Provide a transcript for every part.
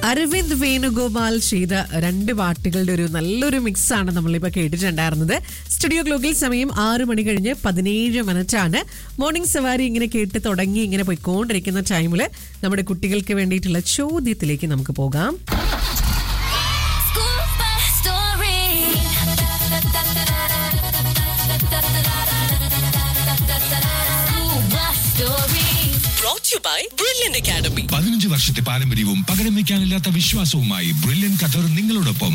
അരവിന്ദ് വേണുഗോപാൽ ചെയ്ത രണ്ട് പാട്ടുകളുടെ ഒരു നല്ലൊരു മിക്സ് ആണ് നമ്മളിപ്പോൾ കേട്ടിട്ടുണ്ടായിരുന്നത് സ്റ്റുഡിയോ ഗ്ലോക്കിൽ സമയം ആറ് മണി കഴിഞ്ഞ് പതിനേഴ് മിനിറ്റ് ആണ് മോർണിംഗ് സവാരി ഇങ്ങനെ കേട്ട് തുടങ്ങി ഇങ്ങനെ പോയിക്കൊണ്ടിരിക്കുന്ന ടൈമിൽ നമ്മുടെ കുട്ടികൾക്ക് വേണ്ടിയിട്ടുള്ള ചോദ്യത്തിലേക്ക് നമുക്ക് പോകാം School bus story. School bus story. brought to you by Brilliant Academy. പതിനഞ്ച് വർഷത്തെ പാരമ്പര്യവും പകരം വെക്കാനില്ലാത്ത വിശ്വാസവുമായി ബ്രില്യൻ ഖത്തർ നിങ്ങളോടൊപ്പം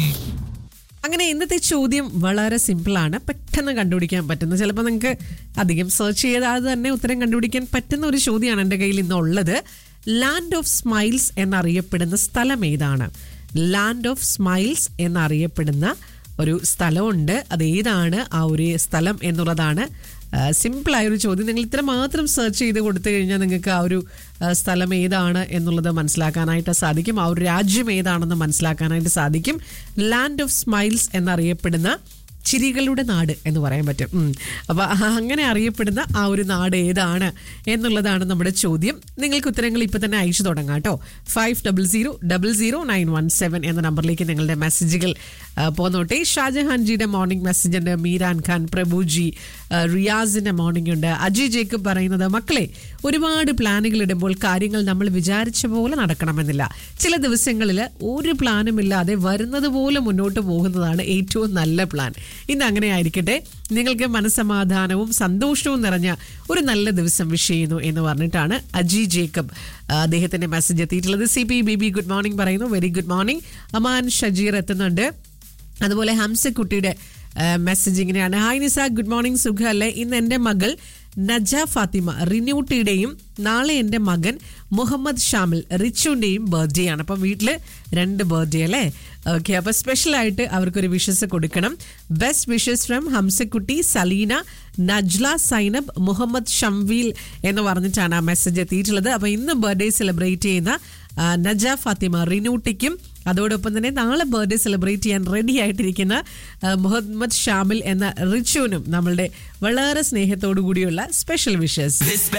അങ്ങനെ ഇന്നത്തെ ചോദ്യം വളരെ സിമ്പിളാണ് പെട്ടെന്ന് കണ്ടുപിടിക്കാൻ പറ്റുന്ന ചിലപ്പോൾ നിങ്ങൾക്ക് അധികം സെർച്ച് ചെയ്താൽ തന്നെ ഉത്തരം കണ്ടുപിടിക്കാൻ പറ്റുന്ന ഒരു ചോദ്യമാണ് എൻ്റെ കയ്യിൽ ഇന്നുള്ളത് ലാൻഡ് ഓഫ് സ്മൈൽസ് എന്നറിയപ്പെടുന്ന സ്ഥലം ഏതാണ് ലാൻഡ് ഓഫ് സ്മൈൽസ് എന്നറിയപ്പെടുന്ന ഒരു സ്ഥലമുണ്ട് അത് ഏതാണ് ആ ഒരു സ്ഥലം എന്നുള്ളതാണ് സിമ്പിളായ ഒരു ചോദ്യം നിങ്ങൾ ഇത്ര മാത്രം സെർച്ച് ചെയ്ത് കൊടുത്തു കഴിഞ്ഞാൽ നിങ്ങൾക്ക് ആ ഒരു ആ, സ്ഥലം ഏതാണ് എന്നുള്ളത് മനസ്സിലാക്കാനായിട്ട് സാധിക്കും ആ ഒരു രാജ്യം ഏതാണെന്ന് മനസ്സിലാക്കാനായിട്ട് സാധിക്കും ലാൻഡ് ഓഫ് സ്മൈൽസ് എന്നറിയപ്പെടുന്ന ചിരികളുടെ നാട് എന്ന് പറയാൻ പറ്റും ഉം. അപ്പൊ അങ്ങനെ അറിയപ്പെടുന്ന ആ ഒരു നാട് ഏതാണ് എന്നുള്ളതാണ് നമ്മുടെ ചോദ്യം നിങ്ങൾക്ക് ഉത്തരങ്ങൾ ഇപ്പൊ തന്നെ അയച്ചു തുടങ്ങാം കേട്ടോ five double zero double zero nine one seven എന്ന നമ്പറിലേക്ക് നിങ്ങളുടെ മെസ്സേജുകൾ ആ, പോന്നോട്ടെ ഷാജഹാൻജിയുടെ മോർണിംഗ് മെസ്സേജ് ഉണ്ട് മീരാൻ ഖാൻ പ്രഭുജി ആ, റിയാസിന്റെ മോർണിംഗ് ഉണ്ട് അജയ് ജേക്കബ് പറയുന്നത് മക്കളെ ഒരുപാട് പ്ലാനുകൾ ഇടുമ്പോൾ കാര്യങ്ങൾ നമ്മൾ വിചാരിച്ച പോലെ നടക്കണമെന്നില്ല ചില ദിവസങ്ങളിൽ ഒരു പ്ലാനും ഇല്ലാതെ വരുന്നത് പോലെ മുന്നോട്ട് പോകുന്നതാണ് ഏറ്റവും നല്ല പ്ലാൻ ഇന്ന് അങ്ങനെ ആയിരിക്കട്ടെ നിങ്ങൾക്ക് മനസ്സമാധാനവും സന്തോഷവും നിറഞ്ഞ ഒരു നല്ല ദിവസം വിഷ് ചെയ്യുന്നു എന്ന് പറഞ്ഞിട്ടാണ് അജി ജേക്കബ് ആ, അദ്ദേഹത്തിന്റെ മെസ്സേജ് എത്തിയിട്ടുള്ളത് C P B B good morning പറയുന്നു very good morning Aman Shajeer എത്തുന്നുണ്ട് അതുപോലെ ഹംസക്കുട്ടിയുടെ മെസ്സേജ് ഇങ്ങനെയാണ് ഹായ് നിസ ഗുഡ് മോർണിംഗ് സുഖ അല്ലേ ഇന്ന് എൻ്റെ മകൾ നജ ഫാത്തിമ റിന്യൂട്ടിയുടെയും നാളെ എൻ്റെ മകൻ മുഹമ്മദ് ഷാമിൽ റിച്ചുവിൻ്റെയും ബർത്ത്ഡേ ആണ് അപ്പം വീട്ടിൽ രണ്ട് ബർത്ത്ഡേ അല്ലേ ഓക്കെ അപ്പോൾ സ്പെഷ്യലായിട്ട് അവർക്കൊരു വിഷസ് കൊടുക്കണം ബെസ്റ്റ് വിഷസ് ഫ്രം ഹംസക്കുട്ടി സലീന നജ്ല സൈനബ് മുഹമ്മദ് ഷംവീൽ എന്ന് പറഞ്ഞിട്ടാണ് ആ മെസ്സേജ് എത്തിയിട്ടുള്ളത് അപ്പോൾ ഇന്ന് ബർത്ത്ഡേ സെലിബ്രേറ്റ് ചെയ്യുന്ന ആ, നജ ഫാത്തിമ റിനൂട്ടിക്കും അതോടൊപ്പം തന്നെ നാളെ ബർത്ത്ഡേ സെലിബ്രേറ്റ് ചെയ്യാൻ റെഡി ആയിട്ടിരിക്കുന്ന ആ, മുഹമ്മദ് ഷാമിൽ എന്ന റിച്ചുവിനും നമ്മളുടെ വളരെ സ്നേഹത്തോടു കൂടിയുള്ള സ്പെഷ്യൽ വിഷസ് This